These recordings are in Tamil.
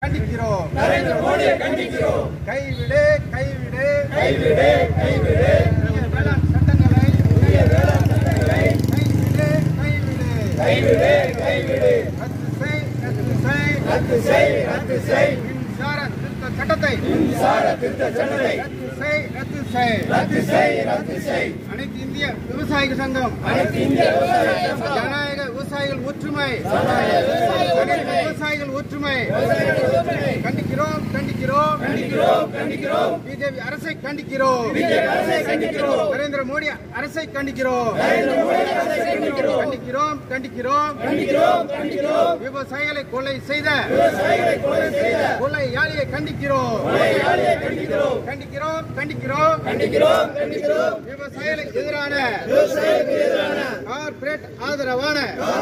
கண்டிக்கிறோம் நரேந்திர மோடியை கண்டிக்கிறோம் கைவிடு கைவிடு கைவிடு கைவிடு புதிய வேளாண் சட்டங்களை புதிய வேளாண் சட்டங்களை கைவிடு கைவிடு கைவிடு கைவிடு ரத்து செய் ரத்து செய் ரத்து செய் ரத்து செய் மின்சார திருத்த சட்டத்தை மின்சார திருத்த சட்டத்தை ரத்து செய் ரத்து செய் ரத்து செய் ரத்து செய் அனைத்து இந்திய விவசாயிகள் சங்கம் அனைத்து இந்திய விவசாய சங்கம் ஜனநாயக விவசாயிகள் ஒற்றுமை விவசாயிகள் அனைத்து விவசாயிகள் ஒற்றுமை ஒற்றுமை. கண்டிக்கிறோம் கண்டிக்கிறோம் கண்டிக்கிறோம் கண்டிக்கிறோம் பிஜேபி அரசை கண்டிக்கிறோம் பிஜேபி அரசை கண்டிக்கிறோம் நரேந்திர மோடி அரசை கண்டிக்கிறோம் நரேந்திர மோடி அரசை கண்டிக்கிறோம் கண்டிக்கிறோம் கண்டிக்கிறோம் கண்டிக்கிறோம் கண்டிக்கிறோம் விவசாயிகளை கொலை செய்த விவசாயிகளை கொலை செய்த கொலையாளியை கண்டிக்கிறோம் கொலையாளியை கண்டிக்கிறோம் கண்டிக்கிறோம் கண்டிக்கிறோம் கண்டிக்கிறோம் கண்டிக்கிறோம் விவசாயிகளுக்கு எதிரான விவசாயிகளுக்கு எதிரான கார்ப்பரேட் ஆதரவான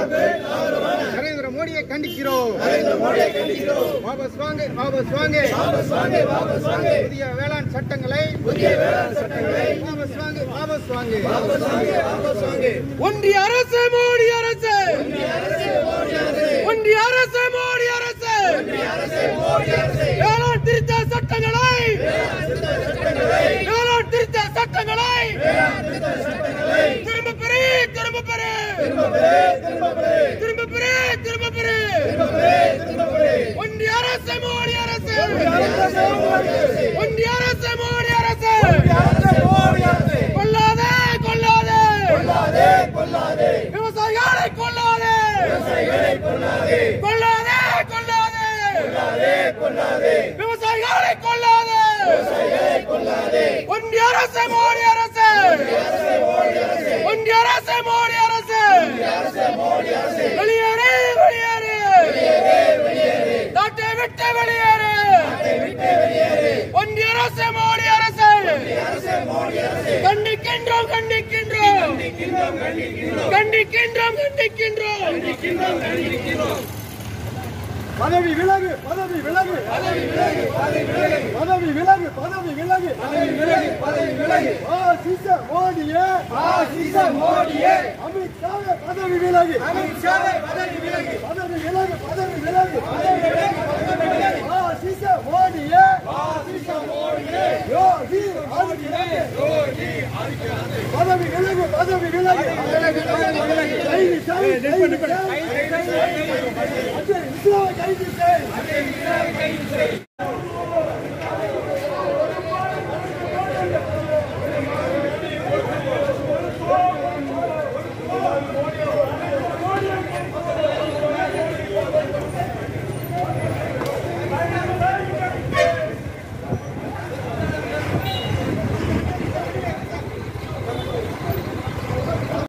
நரேந்திர மோடியை கண்டிக்கிறோம் நரேந்திர மோடியை கண்டிக்கிறோம் வாபஸ் வாங்க வாபஸ் வாங்க வாபஸ் வாங்க வாபஸ் வாங்க புதிய வேளாண் சட்டங்களை புதிய வேளாண் சட்டங்களை வாபஸ் வாங்க வாபஸ் வாங்க வாபஸ் வாங்க வாபஸ் வாங்க ஒன்றிய அரசு மோடி அரசு இந்திய அரசு மோடி அரசு ஒன்றிய அரசு மோடி அரசு இந்திய அரசு மோடி அரசு வேளாண் திருத்த சட்டங்களை திருத்த சட்டங்களை வேளாண் திருத்த சட்டங்களை திருத்த சட்டங்களை திரும்ப பெறு திரும்ப பெறு திரும்ப பெறு திரும்ப பெறு திரும்ப பெறு திரும்ப பெறு திரும்ப பெறு திரும்ப பெறு ஒன்றிய அரசு மோடி அரசு அரசு மோடி அரசு ஒன்றிய அரசு மோடி அரசு அரசு மோடி அரசு கொல்லாதே கொல்லாதே கொல்லாதே கொல்லாதே விவசாயிகளை கொல்லாதே விவசாயிகளை கொல்லாதே கொல்லாதே கொல்லாதே கொல்லாதே கொல்லாதே விவசாயிகளை கொல்லாதே விவசாயிகளை கொல்லாதே ஒன்றிய அரசு மோடி அரசு அரசு மோடி அரசு ஒன்றிய அரசு மோடி அரசு அரசு மோடி அரசு வெளியேறு வெளியேறு வெளியேறு வெளியேறு நாட்டை விட்டு வெளியேறு விட்டு வெளியேறு ஒன்றிய அரசு மோடி அரசு அரசு மோடி அரசு கண்டிக்கின்றோம் கண்டிக்கின்றோம் கண்டிக்கின்றோம் கண்டிக்கின்றோம் கண்டிக்கின்றோம் கண்டிக்கின்றோம் கண்டிக்கின்றோம் கண்டிக்கின்றோம் பதவி விலகு பதவி விலகு பதவி விலகு பதவி விலகு பதவி விலகு பதவி விலகு பதவி விலகு பதவி விலகு ஆசிச மோடியே ஆசிச மோடியே அமித்ஷாவே பதவி விலகு அமித்ஷாவை பதவி விலகு பதவி விலகு பதவி விலகு பதவி விலகு பதவி விலகு ஆசிச மோடியே ஆசிச மோடியே யோகி ஆதித்யநாத் யோகி ஆதித்யநாத் பதவி விலகு பதவி விலகு கைது செய், கைது செய். அஜய் மிஸ்ராவை கைது செய்.